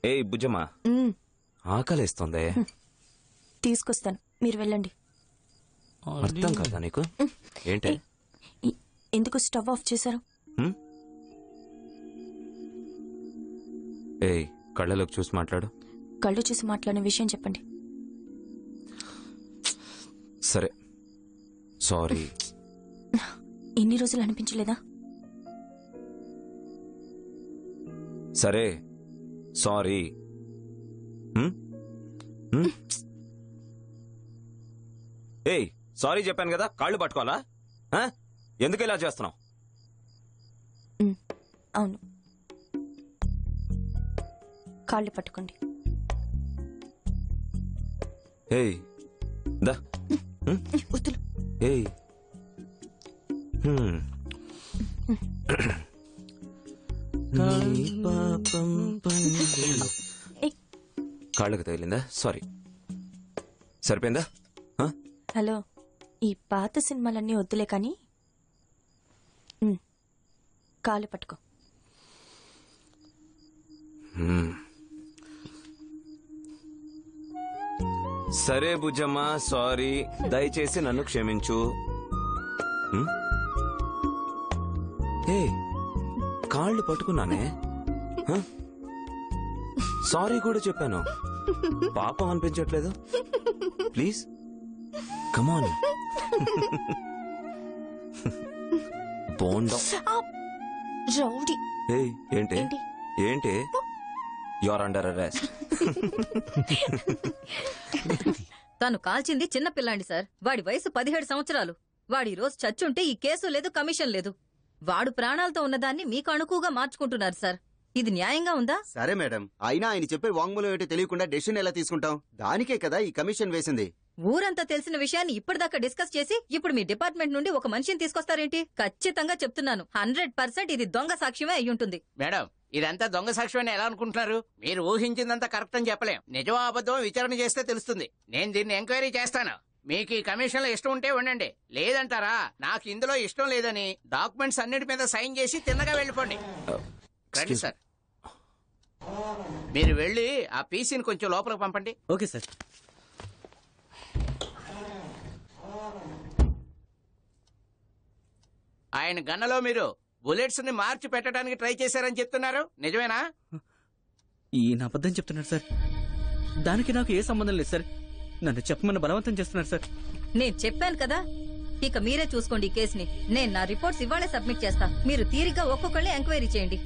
ఏయ్ బుజ్జమ్మా మ్మ్, ఆకలిస్తోంది తీసుకొస్తాను మీరు వెళ్ళండి అర్థం కాదా నీకు ఏంటి ఈ- ఎందుకు స్టవ్ ఆఫ్ చేశారు హ్మ్? ఏయ్ కళ్ళలోకి చూసి మాట్లాడు కళ్ళు చూసి మాట్లాడిన విషయం చెప్పండి సరే సారీ ఇన్ని రోజులు అనిపించలేదా సరే సారీ హ్మ్? హ్మ్? ఏయ్ సారీ చెప్పాను కదా కాళ్ళు పట్టుకోవాలా ఆ? ఎందుకు ఇలా చేస్తున్నావు మ్మ్, అవును కాళ్ళు పట్టుకోండి ఏయ్ దా హ్మ్? వద్దులు ఏయ్ హ్మ్. నీ పాపం పందిలో- ఏయ్, కాళ్ళకి తగిలిందా సారీ సరిపోయిందా ఆ? హలో ఈ పాత సినిమాలన్నీ వద్దులే కానీ మ్మ్, కాళ్ళు పట్టుకో హ్మ్. సరే బుజ్జమ్మ సారీ దయచేసి నన్ను క్షమించు హ్మ్? ఏయ్ కాళ్ళు పట్టుకున్నానే హ? సారీ కూడా చెప్పాను పాపం అనిపించట్లేదు ప్లీజ్ కమాన్ బోండం ఆ, రౌడీ ఏయ్ ఏంటి ఏంటి? ఏంటి యువర్ అండర్ అరెస్ట్ తను కాల్చింది చిన్న పిల్లాండి సార్ వాడి వయసు పదిహేడు సంవత్సరాలు వాడి ఈ రోజు చచ్చుంటే ఈ కేసు లేదు కమిషన్ లేదు వాడు ప్రాణాలతో ఉన్నదాన్ని మీకు అణుకుగా మార్చుకుంటున్నారు సార్ ఇది న్యాయంగా ఉందా సరే మేడం అయినా ఆయన చెప్పే వాంగ్మూలం ఏంటో తెలియకుండా డెసిషన్ ఎలా తీసుకుంటాం దానికే కదా ఈ కమిషన్ వేసింది ఊరంతా తెలిసిన విషయాన్ని ఇప్పటిదాకా డిస్కస్ చేసి ఇప్పుడు మీ డిపార్ట్మెంట్ నుండి ఒక మనిషిని తీసుకొస్తారేంటి ఖచ్చితంగా చెప్తున్నాను హండ్రెడ్ పర్సెంట్ ఇది దొంగ సాక్ష్యమే అయ్యుంటుంది మేడం ఇదంతా దొంగ సాక్ష్యం అని ఎలా అనుకుంటున్నారు మీరు ఊహించిందంతా కరెక్ట్ అని చెప్పలేం నిజమో అబద్ధం విచారణ చేస్తే తెలుస్తుంది నేను దీన్ని ఎంక్వైరీ చేస్తాను మీకు ఈ కమిషన్ లో ఇష్టం ఉంటే ఉండండి లేదంటారా నాకు ఇందులో ఇష్టం లేదని డాక్యుమెంట్స్ అన్నిటి మీద సైన్ చేసి తిన్నగా వెళ్ళిపోండి రండి సార్ మీరు వెళ్ళి ఆ పీసీని కొంచెం లోపలికి పంపండి ఓకే సార్ ఆయన గన్నలో మీరు బుల్లెట్స్ ని మార్చి పెట్టడానికి ట్రై చేశారని చెప్తున్నారు నిజమేనా ఈయన అబద్ధం చెప్తున్నాడు సార్ దానికి నాకు ఏ సంబంధం లేదు సార్ నన్ను చెప్పమని బలవంతం చేస్తున్నారు సార్ నేను చెప్పాను కదా ఇక మీరే చూసుకోండి ఈ కేసుని నేను నా రిపోర్ట్స్ ఇవాళే సబ్మిట్ చేస్తా మీరు తీరిగ్గా ఒక్కొక్కళ్ళే ఎంక్వైరీ చేయండి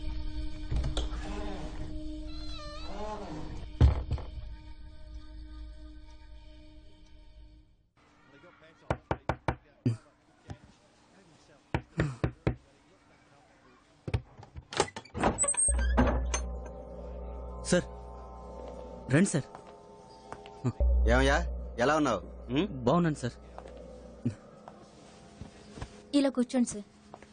సార్ రండి సార్ ఏమయ్యా ఎలా ఉన్నావు ఉం? బాగున్నాను సార్ ఇలా కూర్చోండి సార్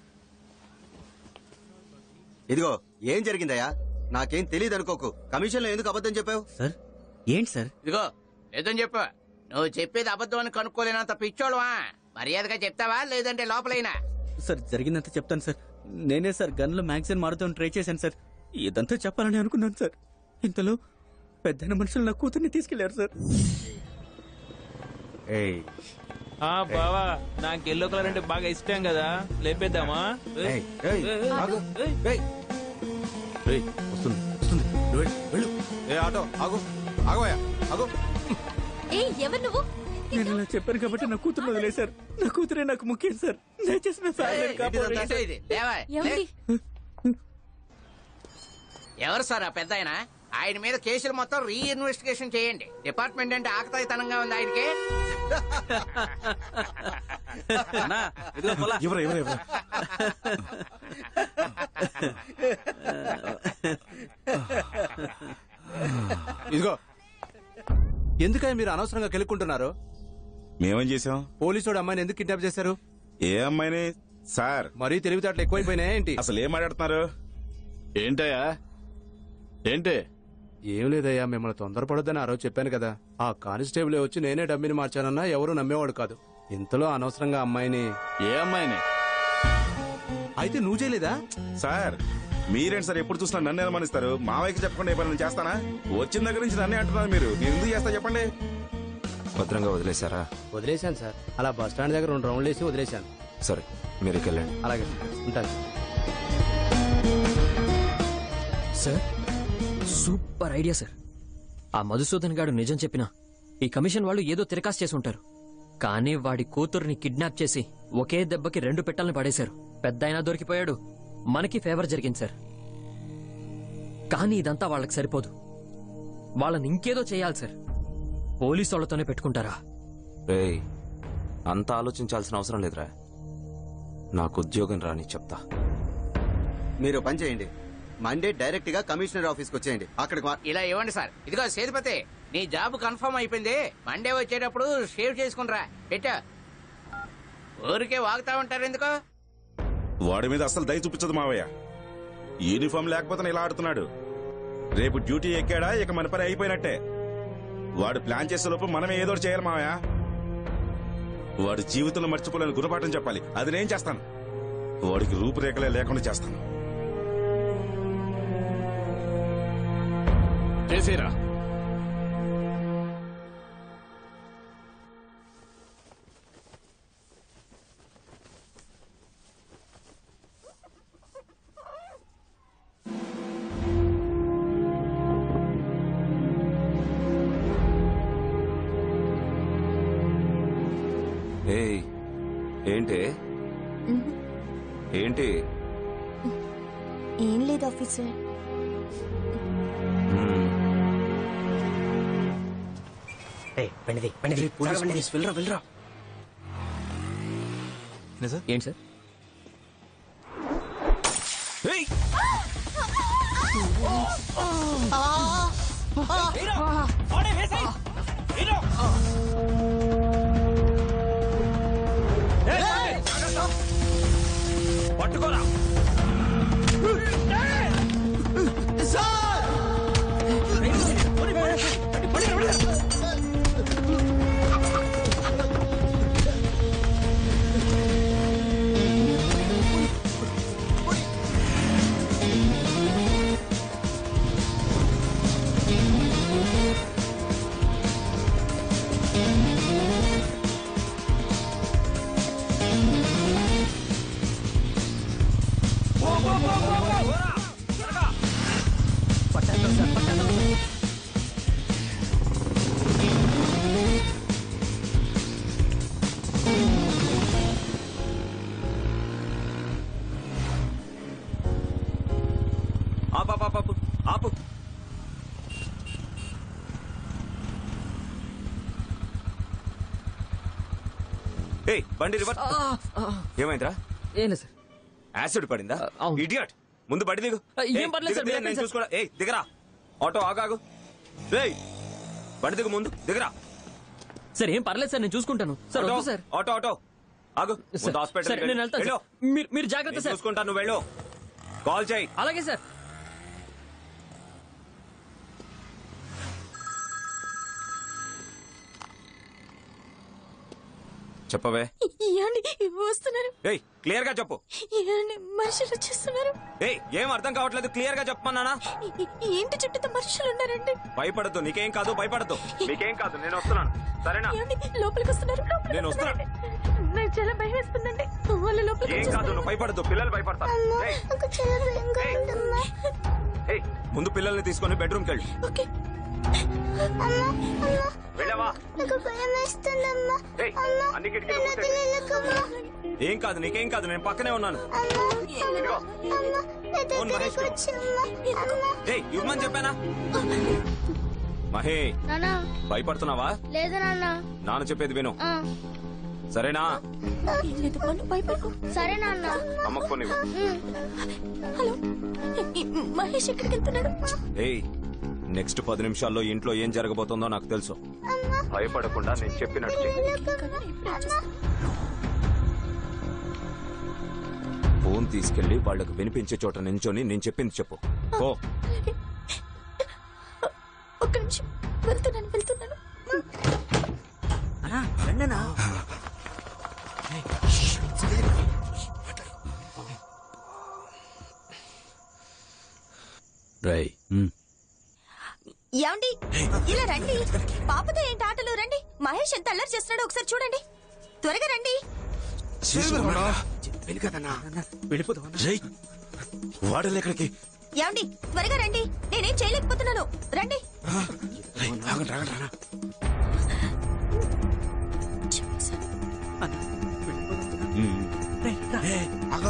ఇదిగో ఏం జరిగిందయ్యా నాకేం తెలియదు అనుకోకు కమిషన్ లో ఎందుకు అబద్ధం చెప్పావు సార్ ఏంటి సార్ ఇదిగో లేదని చెప్పు నువ్వు చెప్పేది అబద్ధం అని కనుక్కోలేనంత పిచ్చోడువా మర్యాదగా చెప్తావా లేదంటే లోపలైనా సార్ జరిగిందంతా చెప్తాను సార్ నేనే సార్ గన్లో మ్యాగజైన్ మారుతూ ట్రై చేశాను సార్ ఇదంతా చెప్పాలని అనుకున్నాను సార్ ఇంతలో పెద్దన మనుషులు నా కూతుర్ని తీసుకెళ్లారు సార్ ఏయ్ ఆ బావా నాకు ఎల్లో కలర్ అంటే బాగా ఇష్టం కదా లేపేద్దామా ఏయ్, ఏయ్, ఆగు. ఏయ్. ఏయ్, వస్తుంది వస్తుంది నువ్వు వెళ్ళు, వెళ్ళు ఏ ఆటో ఆగు ఆగోయా ఆగు ఏ ఎవరు నువ్వు నేను ఇలా చెప్పాను కాబట్టి నా కూతురు వదిలేశారు నా కూతురే నాకు ముఖ్యం సార్ దయచేసి నా ఫ్యామిలీని కాపాడండి. ఏంటో ఇది లేవా ఏమండి ఎవరు సార్ ఆ పెద్ద ఆయన ఆయన మీద కేసులు మొత్తం రీఇన్వెస్టిగేషన్ చేయండి డిపార్ట్మెంట్ అంటే ఆకతాయితనంగా ఉంది ఆయనకి ఎవరు ఎవరు ఎవరు ఇదిగో ఎందుకని మీరు అనవసరంగా కెలుక్కుంటున్నారు మేమేం చేసాం పోలీసుడు అమ్మాయిని ఎందుకు కిడ్నాప్ చేశారు ఏ అమ్మాయిని సార్ మరీ తెలివితేటలు ఎక్కువైపోయినాయా ఏంటి అసలు ఏం మాట్లాడుతున్నారు ఏంటయ్యా ఏంటి ఏం లేదయ్యా మిమ్మల్ని తొందరపడొద్దని ఆ రోజు చెప్పాను కదా ఆ కానిస్టేబుల్ వచ్చి నేనే డబ్బిని మార్చానన్నా ఎవరు నమ్మేవాడు కాదు ఇంతలో అనవసరంగా అమ్మాయిని ఏ అమ్మాయిని అయితే నువ్వు చేయలేదా సార్ మీరేంటి సార్ ఎప్పుడు చూసినా నన్ను అనుమానిస్తారు మావయ్యకి చెప్పకుండా ఏ పని చేస్తానా వచ్చిన దగ్గర నుంచి నన్నే అంటున్నారు మీరు నేను ఎందుకు చేస్తా చెప్పండి భద్రంగా వదిలేశారా వదిలేశాను సార్ అలా బస్ స్టాండ్ దగ్గర రెండు రౌండ్లు వేసి వదిలేశాను సరే మీరు ఇక వెళ్ళండి అలాగే ఉంటాను సార్ సూపర్ ఐడియా సార్ ఆ మధుసూదన్ గాడు నిజం చెప్పినా ఈ కమిషన్ వాళ్ళు ఏదో తిరకాసు చేసి ఉంటారు కానీ వాడి కూతుర్ని కిడ్నాప్ చేసి ఒకే దెబ్బకి రెండు పెట్టాలని పడేశారు పెద్ద అయినా దొరికిపోయాడు మనకి ఫేవర్ జరిగింది సార్ కానీ ఇదంతా వాళ్ళకి సరిపోదు వాళ్ళని ఇంకేదో చేయాలి సార్ పోలీసు వాళ్ళతోనే పెట్టుకుంటారా రేయ్ అంత ఆలోచించాల్సిన అవసరం లేదురా నాకు ఉద్యోగం రాని చెప్తా మీరు పని చేయండి మండే డైరెక్ట్ గా కమిషనర్ ఆఫీస్కి వచ్చేయండి అక్కడికి మా- ఇలా ఇవ్వండి సార్ ఇదిగో సేతుపతి నీ జాబ్ కన్ఫర్మ్ అయిపోయింది మండే వచ్చేటప్పుడు షేవ్ చేసుకునిరా పెట్టా ఊరికే వాగుతా ఉంటారు ఎందుకు వాడి మీద అసలు దయ చూపించదు మావయ్య యూనిఫామ్ లేకపోతే ఇలా ఆడుతున్నాడు రేపు డ్యూటీ ఎక్కాడా ఇక మన పని అయిపోయినట్టే వాడు ప్లాన్ చేసే లోపు మనమే ఏదో ఒకటి చేయాలి మావయ్య వాడి జీవితంలో మర్చిపోలేని గుణపాఠం చెప్పాలి అది నేను చేస్తాను వాడికి రూపురేఖలే లేకుండా చేస్తాను చేసేరా ఏయ్ ఏంటి ఏంటి ఏం లేదు ఆఫీసర్ మ్మ్. వెళ్ళరా వెళ్ళరా ఏంటి సార్ ఏయ్! పట్టుకోరా ఆపు ఆపు, ఆపు, ఆపు ఆపు ఏయ్ బండి రివర్స్ ఏమైందిరా ఏం లేదు సార్ యాసిడ్ పడిందా అవును. ఇడియట్ ముందు బండి దిగు ఆ, ఏం ఏయ్, పర్లేదు దిగు, సార్, దిగు, మీరు నేను ఎక్కండి చూసుకోరా ఏయ్ దిగరా ఆటో ఆగాగు ఏయ్ బండి దిగు ముందు దిగరా సార్ ఏం పర్లేదు సార్ నేను చూసుకుంటాను సార్ ఆటో వద్దు సార్ ఆటో ఆటో ఆగు సార్, ముందు హాస్పిటల్ సార్ నేను వెళ్తాను సార్. మీరు మీరు జాగ్రత్త సార్ చూసుకుంటాను నువ్వు వెళ్ళు కాల్ చేయి అలాగే సార్ చెప్పవే ఏమండి వస్తున్నారు ఏయ్ క్లియర్ గా చెప్పు ఏమండి మనుషులు వచ్చేస్తున్నారు ఏయ్ ఏం అర్థం కావట్లేదు క్లియర్ గా చెప్పమన్నానా ఏంటి చుట్టూ మనుషులు ఉన్నారండి భయపడద్దు నీకేం కాదు భయపడద్దు నీకేం కాదు నేను వస్తున్నాను సరేనా ఏమండి లోపలికి వస్తున్నారు లోపలికి నేను వస్తున్నాను. వస్తున్నారండి. నాకు చాలా భయం వేస్తుందండి వాళ్ళు లోపలికి ఏం కాదు నువ్వు భయపడద్దు పిల్లలు భయపడతారు ఏయ్, ఏయ్, ఏయ్, ముందు పిల్లల్ని తీసుకొని బెడ్రూమ్కి వెళ్ళు ఓకే వెళ్ళవా ఏయ్, అన్ని కిటికీలు మూసేయ్. ఏం కాదు నీకేం కాదు నేను పక్కనే ఉన్నాను ఇదిగో. ఫోన్ మహేష్ కి ఇవ్వు. ఏయ్ ఇవ్వమని చెప్పానా మహే నానా భయపడుతున్నావా లేదు నాన్న నాన్న చెప్పేది విను ఆ, సరేనా ఏం లేదు వాళ్ళు భయపడకు సరే నాన్న అమ్మకు ఫోన్ ఇవ్వు ఉమ్. హలో ఈ మహేష్ ఎక్కడికి వెళ్తున్నాడు ఏయ్ నెక్స్ట్ పది నిమిషాల్లో ఇంట్లో ఏం జరగబోతుందో నాకు తెలుసు భయపడకుండా నేను చెప్పినట్టు చెయ్యి. కదా, ఇప్పుడే వచ్చేస్తా. ఫోన్ తీసుకెళ్లి వాళ్లకు వినిపించే చోట నించొని నేను చెప్పింది చెప్పు ఓ ఒక్క నిమిషం వెళ్తున్నాను వెళ్తున్నాను అన్నా రండనా రై ఏమండి ఇలా రండి పాపతో ఏంటి ఆటలు రండి మహేష్ ఎంత అల్లరి చేస్తున్నాడో ఒకసారి చూడండి త్వరగా రండి రేయ్, వాడలే ఎక్కడికి ఏమండి త్వరగా రండి నేనేం చేయలేకపోతున్నాను రండి రేయ్, ఆగండి, ఆగండి, రా. ఉమ్. ఏయ్, ఆగు.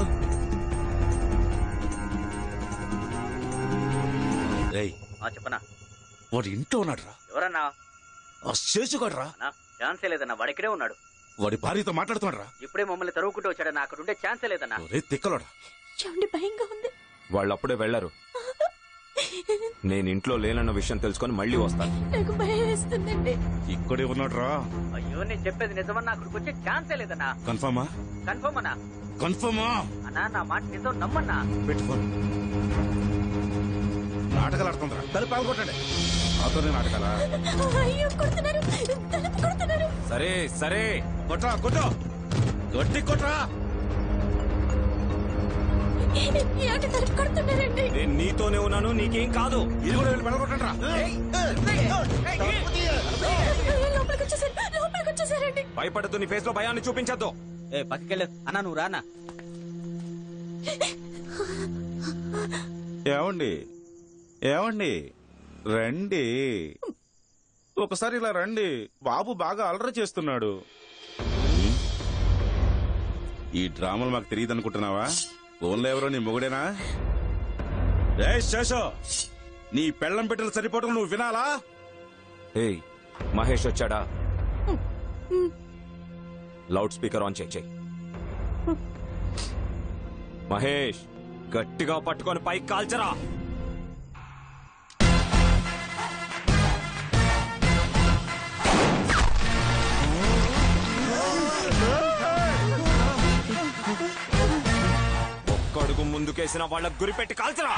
రేయ్, చెప్పనా వాడు ఇంట్లో ఉన్నాడు రా ఎవరన్నా ఆ శేషుగాడు రా అన్నా ఛాన్సే లేదన్నా వాడు ఇక్కడే ఉన్నాడు వాడి భార్యతో మాట్లాడుతున్నాడు రా ఇప్పుడే మమ్మల్ని తరువుకుంటూ వచ్చాడన్నా అక్కడ ఉండే ఛాన్సే లేదన్నా రే తిక్కలోడా ఏమండి భయంగా ఉంది వాళ్ళు అప్పుడే వెళ్లరు నేను ఇంట్లో లేనన్న విషయం తెలుసుకొని మళ్ళీ వస్తాను నాకు భయం వేస్తుందండి ఇక్కడే ఉన్నాడు రా అయ్యో నేను చెప్పేది నిజమన్నా అక్కడికి వచ్చే ఛాన్సే లేదన్నా కన్ఫర్మా కన్ఫర్మ్ అన్నా కన్ఫర్మా అన్నా నా మాట నిజం నమ్మన్నా పెట్టుకో నాటకాలు ఆడుతుందిరా తలుపు పాల్గొట్టండి నాతోనే నాటకాలా అయ్యో కొడుతున్నారు తలుపు కొడుతున్నారు సరే సరే కొట్రా కొట్టు గట్టి కొట్రా ఏమిటి తలుపు కొడుతున్నారండి నేను నీతోనే ఉన్నాను నీకేం కాదు ఇది కూడా వెళ్ళి పడగొట్టండి రా లోపలికి వచ్చేసారు లోపలికి వచ్చేసారండి భయపడద్దు నీ ఫేస్ లో భయాన్ని చూపించద్దు ఏ పక్కకెళ్ళు అన్నా నువ్వు రానా ఏమండి ఏమండి రండి ఒకసారి ఇలా రండి బాబు బాగా అలర చేస్తున్నాడు ఈ డ్రామాలు మాకు తెలియదు అనుకుంటున్నావా ఫోన్లో ఎవరో నీ మొగుడేనా ఏ శేషో నీ పెళ్ళం బిడ్డలు సరిపోవటం నువ్వు వినాలా ఏయ్ మహేష్ వచ్చాడా లౌడ్ స్పీకర్ ఆన్ చేయి చెయ్యి మహేష్ గట్టిగా పట్టుకొని పైకి కాల్చరా ఒక్క అడుగు ముందుకేసిన వాళ్ళకు గురిపెట్టి కాల్చరా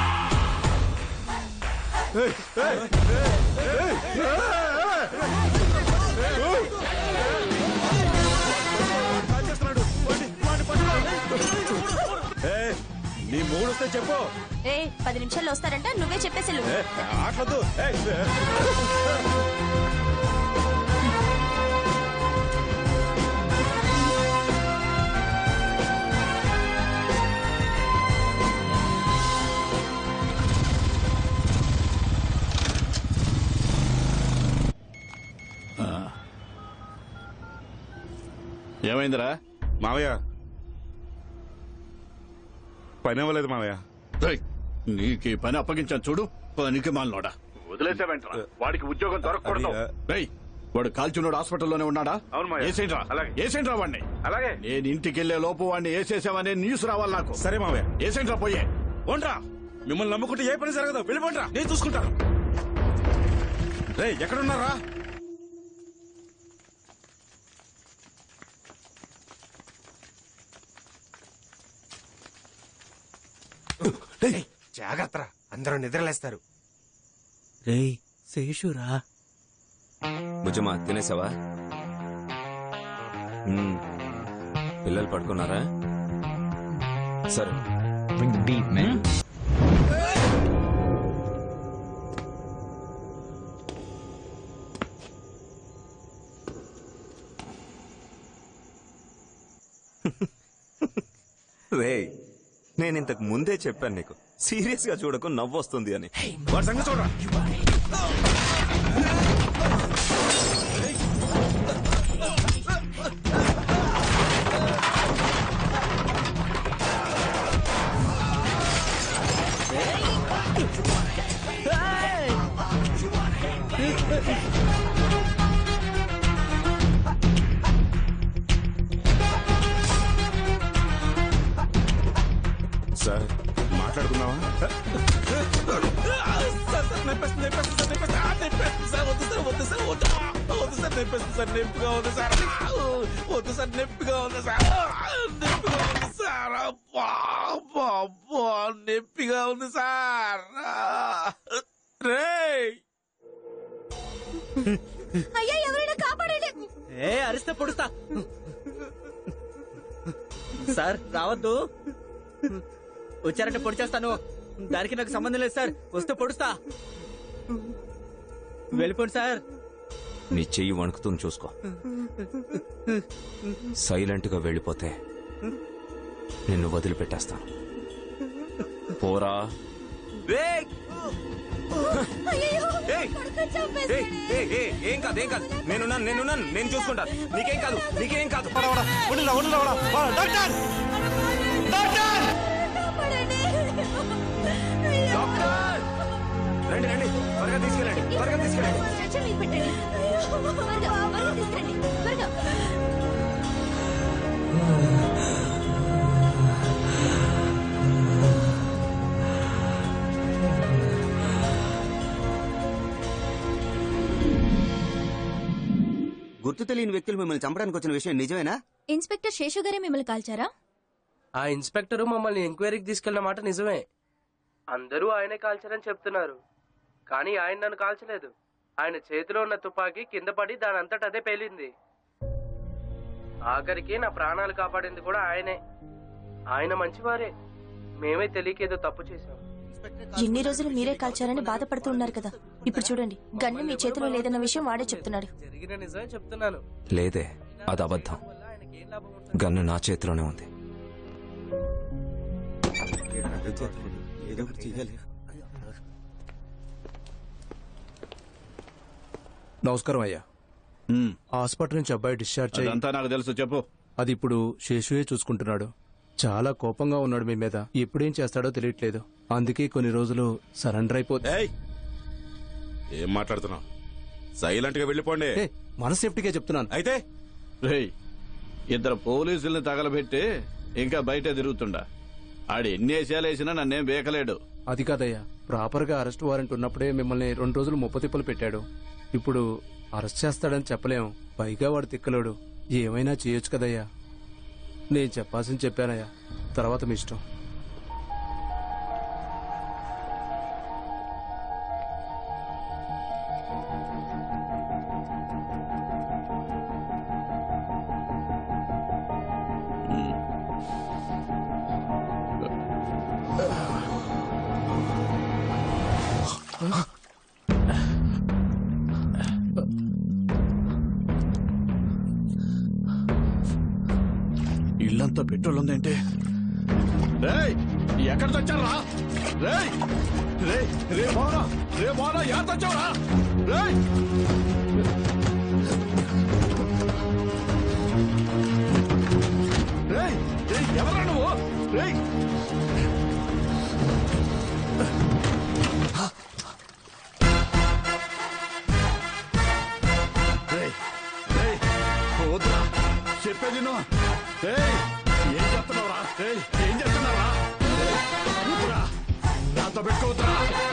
ఏ, నీ మూడు వస్తే చెప్పు ఏ పది నిమిషాల్లో వస్తారంట నువ్వే చెప్పేసి వెళ్ళు. ఏ, ఆటలొద్దు ఏ, ఏ. ఏమైందిరా మావయ్య పని అవ్వలేదు మావయ్య రేయ్, నీకు ఈ పని అప్పగించాను చూడు పనికి మాలనోడా వదిలేసావేంట్రా వాడికి ఉద్యోగం దొరకకూడదు అది, రేయ్ వాడు కాల్చున్నాడు హాస్పిటల్లోనే ఉన్నాడా అవును మావయ్య. ఏసేంట్రా అలాగే. ఏసేంట్రా వాడిని అలాగే నేను ఇంటికి వెళ్లే లోపు వాడిని ఏసేసావనే న్యూస్ రావాలి నాకు సరే మావయ్య ఏసేంట్రా పోయే ఓన్రా మిమ్మల్ని నమ్ముకుంటే ఏ పని జరగదు వెళ్ళిపోండ్రా నేను చూసుకుంటాను రే ఎక్కడున్నారా జాగ్రత్త అందరూ నిద్రలేస్తారు రేయ్ శేషురా భుజమా తినేసావా మ్మ్. పిల్లలు పడుకున్నారా సరే రే నేను ఇంతకు ముందే చెప్పాను నీకు సీరియస్ గా చూడకు నవ్వు వస్తుంది అని వాడి సంగతి చూడరా సార్ మాట్లాడుకుందామా నొప్పిగా ఉంది సార్ వద్దు సార్ నొప్పిగా ఉంది సార్ నొప్పిగా ఉంది సార్ అబ్బా అబ్బా, అబ్బా నొప్పిగా ఉంది సార్ రే అయ్యా ఎవరైనా కాపాడండి ఏ అరిస్తే పొడుస్తా సార్ రావద్దు వచ్చారంటే పొడి చేస్తాను దానికి నాకు సంబంధం లేదు సార్ వస్తే పొడుస్తా వెళ్ళిపోండి సార్ నీ చెయ్యి వణుకుతుంది చూసుకో సైలెంట్ గా వెళ్ళిపోతే నిన్ను వదిలిపెట్టేస్తాను పోరా ఏయ్! ఏయ్! ఏయ్, ఏయ్, ఏయ్, ఏం కాదు ఏం కాదు నేనున్నాను నేనున్నాను నేను చూసుకుంటాను నీకేం కాదు నీకేం కాదు డాక్టర్! రండి రండి త్వరగా తీసుకెళ్ళండి త్వరగా తీసుకెళ్ళండి స్ట్రెచర్ మీద పెట్టండి త్వరగా, త్వరగా తీసుకురండి త్వరగా గుర్తు తెలియని వ్యక్తులు మిమ్మల్ని చంపడానికి వచ్చిన విషయం నిజమేనా ఇన్స్పెక్టర్ శేషు గారే మిమ్మల్ని కాల్చారా ఆ ఇన్స్పెక్టర్ మమ్మల్ని ఎంక్వైరీకి తీసుకెళ్లిన మాట నిజమే అందరూ ఆయనే కాల్చారని చెప్తున్నారు కానీ ఆయన నన్ను కాల్చలేదు ఆయన చేతిలో ఉన్న తుపాకీ కింద పడి దాని అంతట అదే పేలింది ఆఖరికి నా ప్రాణాలు కాపాడింది కూడా ఆయనే ఆయన మంచివారే మేమే తెలియక ఏదో తప్పు చేశాం ఎన్ని రోజులు మీరే కాల్చారని బాధపడుతూ ఉన్నారు కదా ఇప్పుడు చూడండి గన్ను మీ చేతిలో లేదన్న విషయం వాడే చెప్తున్నాడు జరిగిన నిజమే చెప్తున్నాను లేదే అది అబద్ధం గన్ను నా చేతిలోనే ఉంది ఏదో ఒకటి చెయ్యాలి నమస్కారం అయ్యా హాస్పిటల్ నుంచి అబ్బాయి డిశ్చార్జ్ అయ్యి అదంతా నాకు తెలుసు చెప్పు అది ఇప్పుడు శేషుయే చూసుకుంటున్నాడు చాలా కోపంగా ఉన్నాడు మీ మీద ఎప్పుడేం చేస్తాడో తెలియట్లేదు అందుకే కొన్ని రోజులు సరెండర్ అయిపోతే ఏం మాట్లాడుతున్నావు సైలెంట్ గా వెళ్ళిపోండి మన సేఫ్టీగా చెప్తున్నాను అయితే రేయ్ ఇద్దరు పోలీసుల్ని తగలబెట్టి ఇంకా బయట తిరుగుతుండా ఆడు ఎన్ని వేసాలు వేసినా నన్నేం బేకలేడు అది కాదయ్యా ప్రాపర్ గా అరెస్ట్ వారెంట్ ఉన్నప్పుడే మిమ్మల్ని రెండు రోజులు ముప్పతిప్పలు పెట్టాడు ఇప్పుడు అరెస్ట్ చేస్తాడని చెప్పలేం పైగా వాడు తిక్కలోడు ఏమైనా చేయొచ్చు కదయ్యా నేను చెప్పాల్సింది చెప్పానయ్యా తర్వాత మీ ఇష్టం ఇల్లంతా పెట్రోల్ ఉందేంటి రేయ్ ఎక్కడ తెచ్చారా రేయ్ రే రే మోనా రే మోనా ఎక్కడ తెచ్చావరా రేయ్ రేయ్ రేయ్ ఎవరా నువ్వు రేయ్ రేయ్ రేయ్ వద్దురా చెప్పేది నువ్వు ఏయ్, ఏం చెప్తున్నావురా ఏయ్, ఏం చెప్తున్నారా ఏయ్, ఊపురా. నాతో పెట్టుకోవద్దురా